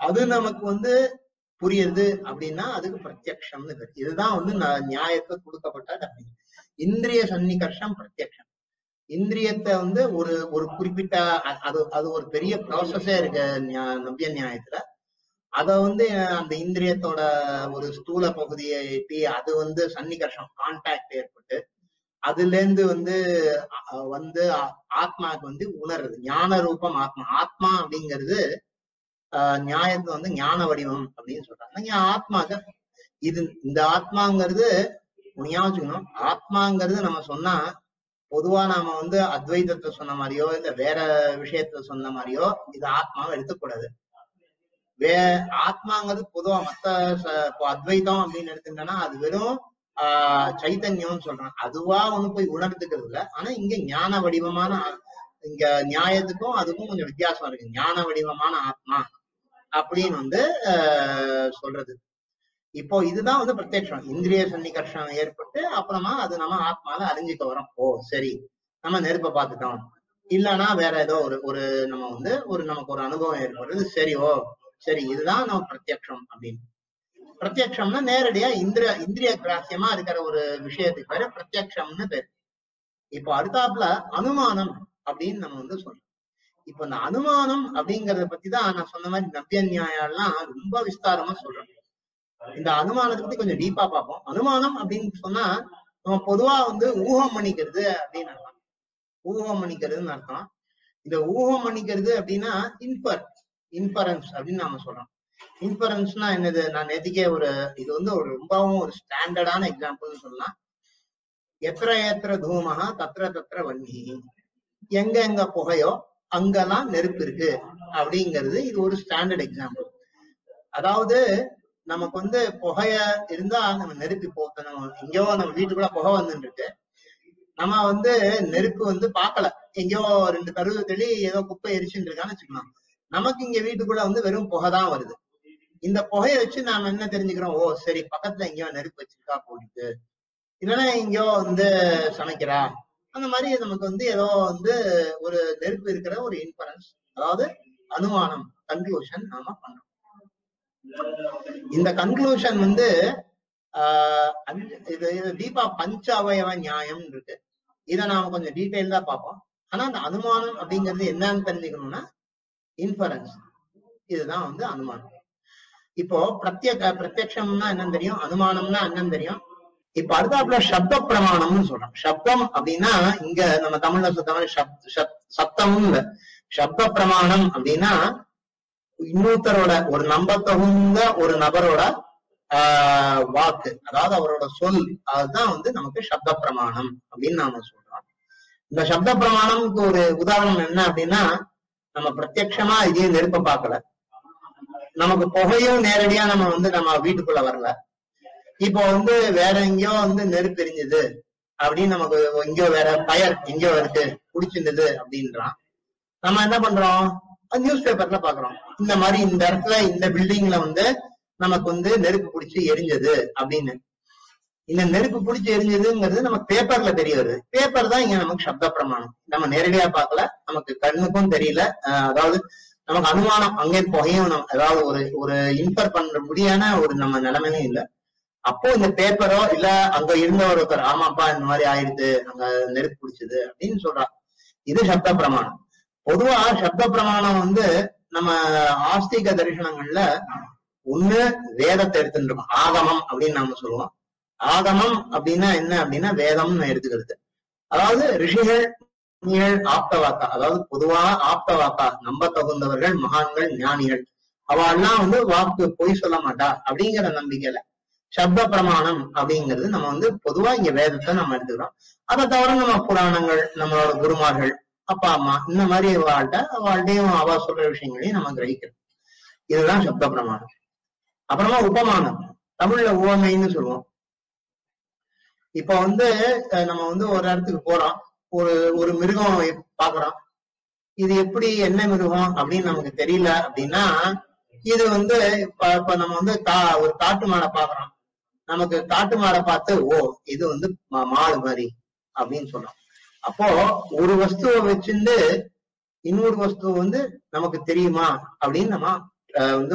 அது நமக்கு வந்து புரியுது அப்படின்னா அதுக்கு பிரத்யக்ஷம்னு பேரு இதுதான் வந்து ந- நியாயத்தை கொடுக்கப்பட்ட definition. இந்திரிய சன்னிகர்ஷம் பிரத்யக்ஷம் இந்திரியத்தை வந்து ஒரு ஒரு குறிப்பிட்ட அ- அது அது ஒரு பெரிய ப்ராசஸே இருக்கு நியா- நவ்ய நியாயத்துல அத வந்து அந்த இந்திரியத்தோட ஒரு ஸ்தூல பகுதியை எட்டி அது வந்து சன்னிகர்ஷம் கான்டாக்ட் ஏற்பட்டு அதுல இருந்து வந்து அ- வந்து ஆ- ஆத்மாவுக்கு வந்து உணருது ஞான ரூபம் ஆத்மா ஆத்மா அப்படிங்கிறது ஆஹ் நியாயத்தை வந்து ஞான வடிவம் அப்படின்னு சொல்றாங்க இங்க ஆத்மாக்கு இது இந்த ஆத்மாங்கிறது ஞாபகம் ஆத்மாங்கிறது நம்ம சொன்னா பொதுவா நாம வந்து அத்வைதத்தை சொன்ன மாதிரியோ இல்ல வேற விஷயத்த சொன்ன மாதிரியோ இது ஆத்மாவை எடுத்துக்கூடாது வே ஆத்மாங்கிறது பொதுவா மத்த ச- இப்போ அத்வைதம் அப்படின்னு எடுத்துக்கிட்டோம்னா அது வெறும் ஆஹ் சைத்தன்யம்னு சொல்றாங்க அதுவா ஒண்ணு போய் உணர்ந்துக்கிறது இல்ல ஆனா இங்க ஞான வடிவமான ஆ- இங்க நியாயத்துக்கும் அதுக்கும் கொஞ்சம் வித்தியாசம் இருக்கு ஞான வடிவமான ஆத்மா அப்படின்னு வந்து ஆஹ் சொல்றது இப்போ இதுதான் வந்து பிரத்யக்ஷம் இந்திரிய சன்னிகர்ஷம் ஏற்பட்டு அப்புறமா அது நம்ம ஆத்மால அறிஞ்சுக்க வரோம் ஓ சரி நம்ம நெருப்பை பார்த்துட்டோம் இல்லைன்னா வேற ஏதோ ஒரு ஒரு நம்ம வந்து ஒரு நமக்கு ஒரு அனுபவம் ஏற்படுறது சரி ஓ சரி இதுதான் நம்ம பிரத்யக்ஷம் அப்படின்னு பிரத்யக்ஷம்னா நேரடியா இந்திரிய இந்திரிய கிராசியமா இருக்கிற ஒரு விஷயத்துக்கு பேரு பிரத்யக்ஷம்னு பேரு இப்போ அடுத்தாப்புல அனுமானம் அப்படின்னு நம்ம வந்து சொல்றோம் இப்போ இந்த அனுமானம் அப்படிங்கறத பத்தி தான் நான் சொன்ன மாதிரி நவ்ய நியாயம்லாம் ரொம்ப விஸ்தாரமா சொல்றேன் இந்த அனுமானத்தை பத்தி கொஞ்சம் டீப்பா பார்ப்போம் அனுமானம் அப்படின்னு சொன்னா நம்ம பொதுவா வந்து ஊகம் பண்ணிக்கிறது அப்படின்னு அர்த்தம் ஊகம் பண்ணிக்கிறதுன்னு அர்த்தம் இந்த ஊகம் பண்ணிக்கிறது அப்படின்னா இன்ஃபர் இன்ஃபரன்ஸ் அப்படின்னு நாம சொல்றோம் இன்ஃபரன்ஸ்னா என்னது நான் நேத்திக்கே ஒரு இது வந்து ஒரு ரொம்பவும் ஒரு ஸ்டாண்டர்டான எக்ஸாம்பிள்னு சொல்லலாம் எத்திர ஏத்திர தூமகா தத்திர தத்திர வன்னி எங்க எங்க புகையோ அங்கெல்லாம் நெருப்பு இருக்கு அப்படிங்கிறது இது ஒரு ஸ்டாண்டர்ட் எக்ஸாம்பிள் அதாவது நமக்கு வந்து புகைய இருந்தா நம்ம நெருப்பு இப்போ நம்ம எங்கேயோ நம்ம வீட்டுக்குள்ள புகை வந்துட்டு இருக்கு நம்ம வந்து நெருப்பு வந்து பார்க்கல எங்கேயோ ரெண்டு கருவு தெளி ஏதோ குப்பை எரிச்சுட்டு இருக்கான்னு வச்சுக்கலாம் நமக்கு இங்க வீட்டுக்குள்ள வந்து வெறும் புகை தான் வருது இந்த புகையை வச்சு நாம என்ன தெரிஞ்சுக்கிறோம் ஓ சரி பக்கத்துல எங்கேயோ நெருப்பு வச்சிருக்கா போயிட்டு இல்லைன்னா எங்கேயோ வந்து சமைக்கிறா அந்த மாதிரி நமக்கு வந்து ஏதோ வந்து ஒரு நெருப்பு இருக்கிற ஒரு இன்ஃபரன்ஸ் அதாவது அனுமானம் கன்க்ளூஷன் நாம பண்றோம் இந்த கன்க்ளூஷன் வந்து ஆஹ் அஞ்சு- இது இது தீபா பஞ்ச அவயவ நியாயம் இருக்கு இதை நாம கொஞ்சம் டீட்டெயில்டா பார்ப்போம் ஆனா அந்த அனுமானம் அப்படிங்கிறது என்னன்னு தெரிஞ்சுக்கணும்னா இன்ஃபரன்ஸ் இதுதான் வந்து அனுமானம் இப்போ பிரத்யேக பிரத்யக்ஷம்னா என்னன்னு தெரியும் அனுமானம்னா என்னன்னு தெரியும் இப்ப அடுத்தாப்புல சப்த பிரமாணம்னு சொல்றோம் சப்தம் அப்படின்னா இங்க நம்ம தமிழ்ல சொல்ற மாதிரி சப் சப் சப்தமும் இல்ல சப்த பிரமாணம் அப்படின்னா இன்னொருத்தரோட ஒரு நம்பத்தகுந்த ஒரு நபரோட ஆஹ் வாக்கு அதாவது அவரோட சொல் அதுதான் வந்து நமக்கு சப்த பிரமாணம் அப்படின்னு நாம சொல்றோம் இந்த சப்த பிரமாணம்க்கு ஒரு உதாரணம் என்ன அப்படின்னா நம்ம பிரத்யட்சமா இதே நெருப்ப பார்க்கல நமக்கு புகையும் நேரடியா நம்ம வந்து நம்ம வீட்டுக்குள்ள வரல இப்போ வந்து வேற எங்கேயோ வந்து நெருப்பு எரிஞ்சுது அப்படின்னு நமக்கு எங்கேயோ வேற பயர் எங்கேயோ இருக்கு குடிச்சிருந்தது அப்படின்றான் நம்ம என்ன பண்றோம் நியூஸ் பேப்பர்ல பாக்குறோம் இந்த மாதிரி இந்த இடத்துல இந்த பில்டிங்ல வந்து நமக்கு வந்து நெருப்பு பிடிச்சி எரிஞ்சது அப்படின்னு இந்த நெருப்பு பிடிச்சி எரிஞ்சதுங்கிறது நமக்கு பேப்பர்ல தெரிய வருது பேப்பர் தான் இங்க நமக்கு சப்த பிரமாணம் நம்ம நேரடியா பார்க்கல நமக்கு கண்ணுக்கும் தெரியல அஹ் அதாவது நமக்கு அனுமானம் அங்கே புகையும் நம்ம- அதாவது ஒரு ஒரு இன்ஃபர் பண்ற முடியான ஒரு நம்ம நிலைமையும் இல்ல அப்போ இந்த பேப்பரோ இல்ல அங்க இருந்தவர் ஒருத்தர் ஆமாப்பா இந்த மாதிரி ஆயிடுது அங்க நெருப்பு பிடிச்சது அப்படின்னு சொல்றா இது சப்த பிரமாணம் பொதுவா சப்த பிரமாணம் வந்து நம்ம ஆஸ்திக தரிசனங்கள்ல ஒண்ணு வேதத்தை எடுத்துட்டு இருக்கோம் ஆகமம் அப்படின்னு நாம சொல்லுவோம் ஆகமம் அப்படின்னா என்ன அப்படின்னா வேதம்னு எடுத்துக்கிறது அதாவது ரிஷிகள் ஞானிகள் ஆப்த வாக்கா அதாவது பொதுவா ஆப்த வாக்கா நம்ப தகுந்தவர்கள் மகான்கள் ஞானிகள் அவெல்லாம் வந்து வாக்கு பொய் சொல்ல மாட்டா அப்படிங்கிற நம்பிக்கையில சப்த பிரமாணம் அப்படிங்கிறது நம்ம வந்து பொதுவா இங்க வேதத்தை நம்ம எடுத்துக்கிறோம் அதை தவிர நம்ம புராணங்கள் நம்மளோட குருமார்கள் அப்பா அம்மா இந்த மாதிரி வாழ்கிட்ட வாழ்க்கையும் அவ சொல்ற விஷயங்களையும் நம்ம கிரகிக்கிறோம் இதுதான் சப்த பிரமாணம் அப்புறமா உபமானம் தமிழ்ல உவமைன்னு சொல்லுவோம் இப்ப வந்து அஹ், நம்ம வந்து ஒரு இடத்துக்கு போறோம் ஒரு ஒரு மிருகம் எப்- பாக்குறோம் இது எப்படி என்ன மிருகம் அப்படின்னு நமக்கு தெரியல அப்படின்னா இது வந்து இப்ப இப்ப நம்ம வந்து கா ஒரு காட்டு மாடை பாக்குறோம் நமக்கு காட்டு மாடை பார்த்து ஓ இது வந்து மா- மாடு மாதிரி அப்படின்னு சொல்றோம் அப்போ ஒரு வஸ்துவை வச்சிருந்து இன்னொரு வஸ்து வந்து நமக்கு தெரியுமா அப்படின்னு நம்ம அஹ், வந்து